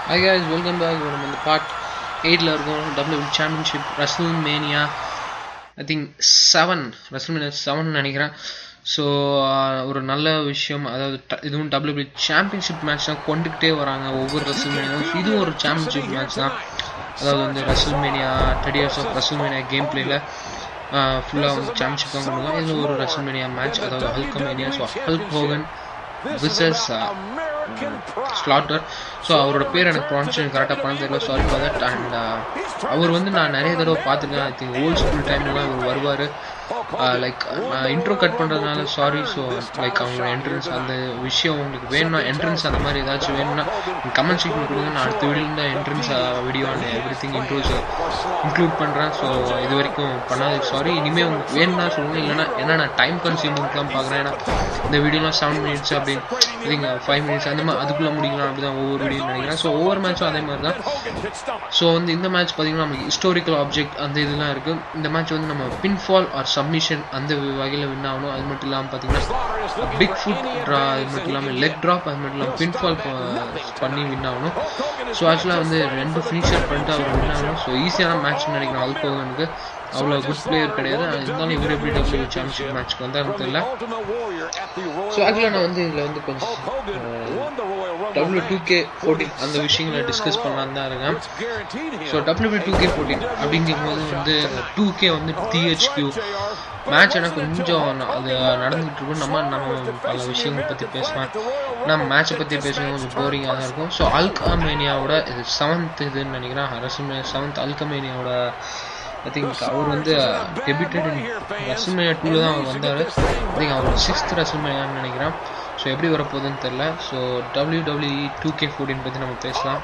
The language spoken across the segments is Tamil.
ஹை guys வெல்கம் பேக் நம்ம இந்த பார்ட் எயிட்டில் இருக்கோம் W championship WrestleMania I think seven WrestleMania seven நினைக்கிறேன் ஸோ ஒரு நல்ல விஷயம் அதாவது ட- இதுவும் டபிள்யூ சாம்பியன்ஷிப் மேட்ச் தான் கொண்டுக்கிட்டே வராங்க ஒவ்வொரு ரசல் மேனியாவும் இதுவும் ஒரு சாம்பியன்ஷிப் மேட்ச் தான் அதாவது வந்து WrestleMania third years of WrestleMania கேம் பிளேயில் ஃபுல்லாக வந்து சாம்பியன்ஷிப் தான் கொண்டு வந்தாங்க இது ஒரு ரசல் மேனியா மேட்ச் அதாவது Hulkamania so Hulk Hogan versus Slaughter so அவரோட பேர் எனக்கு ப்ரொனன்சியேஷன் கரெக்டாக பண்ண தெரியல சாரி ஃபார் தட் அண்ட் அவர் வந்து நான் நிறைய தடவை பார்த்துருக்கேன் ஐ திங்க் ஓல்ட் ஸ்கூல் டைம்லலாம் அவர் வருவார் லைக் நான் இன்ட்ரோ கட் பண்ணுறதுனால சாரி ஸோ லைக் அவங்களோட என்ட்ரன்ஸ் அந்த விஷயம் உங்களுக்கு வேணும்னா என்ட்ரன்ஸ் அந்த மாதிரி ஏதாச்சும் வேணும்னா கமெண்ட் செக்ஷன் கொடுங்க நான் அடுத்த வீடியோவில் entrance video and everything intros include பண்ணுறேன் ஸோ இது வரைக்கும் பண்ணாததுக்கு சாரி இனிமேல் உங்களுக்கு வேணும்னா சொல்லுங்கள் இல்லைனா ஏன்னா நான் டைம் கன்சியூமிங்லாம் பார்க்குறேன் ஏன்னா இந்த வீடியோலாம் செவன் மினிட்ஸ் அப்படி இதுங்க ஃபைவ் மினிட்ஸ் அந்த மாதிரி அதுக்குள்ளே முடிக்கலாம் அப்படி தான் ஒவ்வொரு வீடியோ நினைக்கிறேன் ஸோ ஒவ்வொரு மேட்சும் அதே மாதிரி தான் ஸோ வந்து இந்த மேட்ச் பார்த்தீங்கன்னா நமக்கு ஹிஸ்டாரிக்கல் ஆப்ஜெக்ட் அந்த இதெல்லாம் இருக்குது இந்த மேட்ச் வந்து நம்ம பின்ஃபால் ஆர் சப்மிஷன் அந்த வகையில் வின் ஆகணும் அது மட்டும் இல்லாமல் பார்த்தீங்கன்னா பிக் ஃபுட் ட்ரா அது மட்டும் இல்லாமல் லெக் ட்ராப் அது மட்டும் இல்லாமல் பின்ஃபால் பண்ணி வின் ஆகணும் ஸோ ஆக்சுவலாக வந்து ரெண்டு ஃபினிஷர் பண்ணிட்டு அவர் வின் ஆகணும் ஸோ ஈஸியான மேட்ச் நினைக்கிறேன் அல்கோகனுக்கு அவ்வளோ குட் பிளேயர் கிடையாது இருந்தாலும் இவர் எப்படி டபிள்யூ சாம்பியன்ஷிப் மேட்ச்க்கு வந்தாருன்னு தெரியல ஸோ ஆக்சுவலாக நான் வந்து இதில் வந்து கொஞ்சம் டபிள்யூ டூ கே ஃபோர்டீன் அந்த விஷயங்களை டிஸ்கஸ் பண்ணலான்னு தான் இருக்கேன் so W two K fourteen அப்படிங்கும்போது வந்து டூ கே வந்து டிஹெச்கியூ மேட்ச் எனக்கு கொஞ்சம் ந- அது நடந்துகிட்டு இருக்கும் நம்ம நம்ம பல விஷயங்கள் பற்றி பேசலாம் நம்ம மேட்சை பற்றி பேசுறது கொஞ்சம் போரிங்காக தான் இருக்கும் ஸோ அல்கமேனியாவோட இது செவன்த் இதுன்னு நினைக்கிறேன் ரசமே செவன்த் அல்கமேனியாவோட ஐ திங்க் அவர் வந்து டெபியூட்டட் இன் ரசமேனியா டூவில் தான் அவர் வந்தார் ஐ திங்க் அவர் சிக்ஸ்த் ரசமேனியான்னு நினைக்கிறேன் ஸோ எப்படி வரப்போகுதுன்னு தெரில so W W two K fourteen பற்றி நம்ம பேசலாம்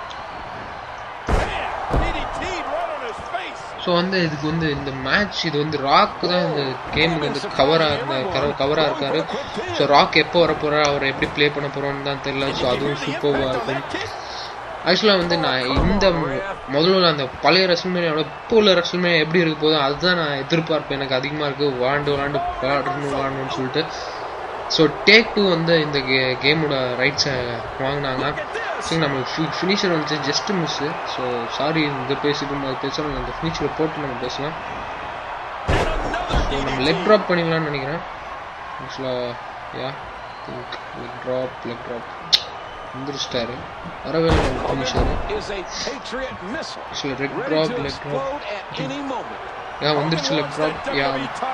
ஸோ வந்து இதுக்கு வந்து இந்த மேட்ச் இது வந்து ராக் தான் இந்த கேமுக்கு வந்து கவராக இருந்த கவராக இருக்காரு ஸோ ராக் எப்போ வர போகிறார் அவர் எப்படி ப்ளே பண்ண போகிறோன்னு தான் தெரியல ஸோ அதுவும் சூப்பராக இருக்கும் ஆக்சுவலாக வந்து நான் இந்த முதல்ல அந்த பழைய ரசல்மேனியோட இப்போ உள்ள ரசல்மேனியா எப்படி இருக்க போதும் அதுதான் நான் எதிர்பார்ப்பேன் எனக்கு அதிகமாக இருக்குது விளாண்டு விளாண்டு விளாடணும் விளாடணும்னு சொல்லிட்டு ஸோ டேக் டூ வந்து இந்த கே கேமோட ரைட்ஸை வாங்கினாங்க சரி நம்ம ஃபினிஷர் வந்து ஜஸ்ட் மிஸ்ஸு ஸோ சாரி இந்த பேசிட்டு அது பேசலாம் அந்த ஃபினிஷரை போட்டு நம்ம பேசலாம் ஸோ நம்ம லெக் ட்ராப் பண்ணிக்கலாம்னு நினைக்கிறேன் ஆக்சுவலாக yeah think leg drop leg drop வந்துருச்சிட்டாரு வரவே இல்லை நம்ம ஃபினிஷர் ஆக்சுவலாக leg drop leg drop yeah வந்துருச்சு leg drop yeah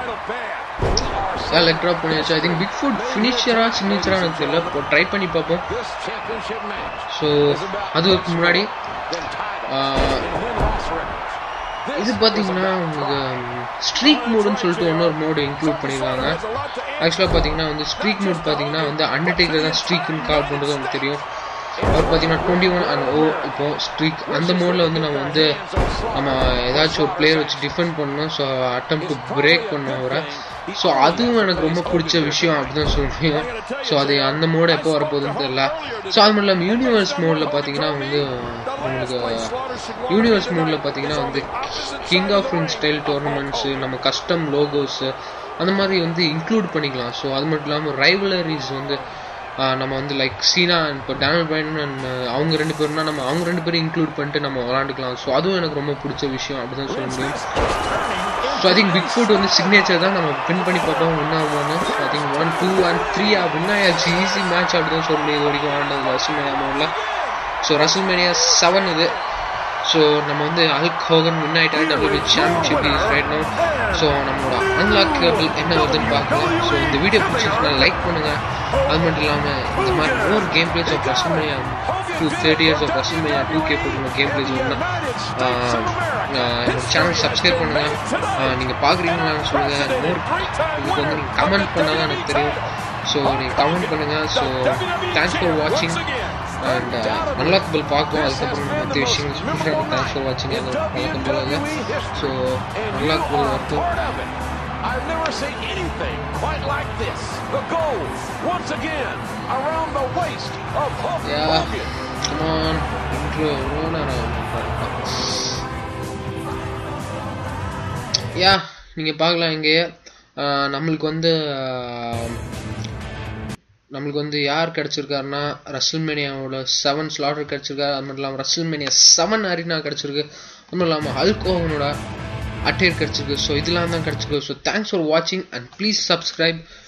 yeah leg drop பண்ணியாச்சு ஐ திங்க் பிக் ஃபுட் ஃபினிஷரா சிக்னேச்சரா எனக்கு தெரியல இப்போ ட்ரை பண்ணி பார்ப்போம் ஸோ அதுக்கு முன்னாடி ஆஹ், இது பார்த்தீங்கன்னா உங்களுக்கு ஸ்ட்ரீக் மோடுன்னு சொல்லிட்டு இன்னொரு மோடு இன்க்ளூட் பண்ணியிருக்காங்க ஆக்சுவலாக பார்த்தீங்கன்னா வந்து ஸ்ட்ரீக் மோட் பார்த்தீங்கன்னா வந்து அண்டர்டேக்கர் தான் ஸ்ட்ரீக்னு கால் பண்ணுறது உங்களுக்கு தெரியும் அவர் பார்த்தீங்கன்னா டுவெண்ட்டி ஒன் அண்ட் ஓ இப்போ ஸ்ட்ரீக் அந்த மோடில் வந்து நம்ம வந்து நம்ம ஏதாச்சும் ஒரு பிளேயர் வச்சு டிஃபெண்ட் பண்ணணும் ஸோ அட்டம் டு பிரேக் பண்ணணும் அவரை ஸோ அதுவும் எனக்கு ரொம்ப பிடிச்ச விஷயம் அப்படிதான் சொல்ல முடியும் ஸோ அது அந்த மோடு எப்போ வரப்போகுதுன்னு தெரியல ஸோ அது மட்டும் இல்லாமல் யூனிவர்ஸ் மோடில் பார்த்தீங்கன்னா வந்து உங்களுக்கு யூனிவர்ஸ் மோடில் பார்த்தீங்கன்னா வந்து king of ring style tournaments நம்ம கஸ்டம் லோகோஸு அந்த மாதிரி வந்து இன்க்ளூட் பண்ணிக்கலாம் ஸோ அது மட்டும் இல்லாமல் ரைவலரிஸ் வந்து ஆஹ் நம்ம வந்து லைக் சீனா இப்போ டேனல் பிரைன் அண்ட் அவங்க ரெண்டு பேரும்னா நம்ம அவங்க ரெண்டு பேரும் இன்க்ளூட் பண்ணிட்டு நம்ம விளாண்டுக்கலாம் ஸோ அதுவும் எனக்கு ரொம்ப பிடிச்ச விஷயம் அப்படிதான் சொல்ல முடியும் so I think big foot வந்து சிக்னேச்சர் தான் நம்ம பின் பண்ணி பார்ப்போம் வின் ஆகும்னு so I think one two and three win ஆயாச்சு ஈஸி மேட்ச் அப்படி தான் சொல்ல முடியும் இது வரைக்கும் விளாண்டது ரசல்மேனியா மோடில் ஸோ ரசல்மேனியா செவன் இது ஸோ நம்ம வந்து அல்க் ஹோகன் வின் ஆகிட்டாரு W championship is right no so நம்மளோட அன்லாக்கபிள் என்ன வருதுன்னு பார்க்கலாம் ஸோ இந்த வீடியோ பிடிச்சிருச்சுன்னா லைக் பண்ணுங்கள் அது மட்டும் இல்லாமல் இந்த மாதிரி more game plays of WrestleMania two thirty years of WrestleMania two K போட்டு கேம் பிளேஸ் வரணும் என்னோட சேனல் சப்ஸ்கிரைப் பண்ணுங்கள் நீங்கள் பார்க்குறீங்களான்னு சொல்லுங்கள் மோர் இதுக்கு வந்து நீங்கள் கமெண்ட் பண்ணால் தான் எனக்கு தெரியும் ஸோ நீங்கள் கமெண்ட் பண்ணுங்கள் ஸோ தேங்க்ஸ் ஃபார் வாட்சிங் அண்ட் அன்லாக்கபிள் பார்ப்போம் அதுக்கப்புறம் மற்ற விஷயங்கள் சொல்கிறேன் தேங்க்ஸ் ஃபார் வாட்சிங் அது வழக்கம் போல ஸோ அன்லாக்கபிள் வரட்டும் I've never seen anything quite like this. The goal, once again, around the waist of Hulk yeah Hogan. Come on intro எவ்வளோ நேரம் யா நீங்கள் பார்க்கலாம் இங்கே ஆஹ், நம்மளுக்கு வந்து ஆஹ், நம்மளுக்கு வந்து யார் கிடைச்சிருக்காருன்னா ரசல்மேனியாவோட செவன் ஸ்லாட்டர் கிடைச்சிருக்காரு அது மட்டும் இல்லாமல் ரசல்மேனியா செவன் அரினா கிடைச்சிருக்கு அது மட்டும் இல்லாமல் ஹல்கோவனோட அட்டையர் கிடைச்சிருக்கு ஸோ இதெல்லாம் தான் கிடைச்சிருக்கு ஸோ தேங்க்ஸ் ஃபார் வாட்சிங் அண்ட் ப்ளீஸ் சப்ஸ்கிரைப்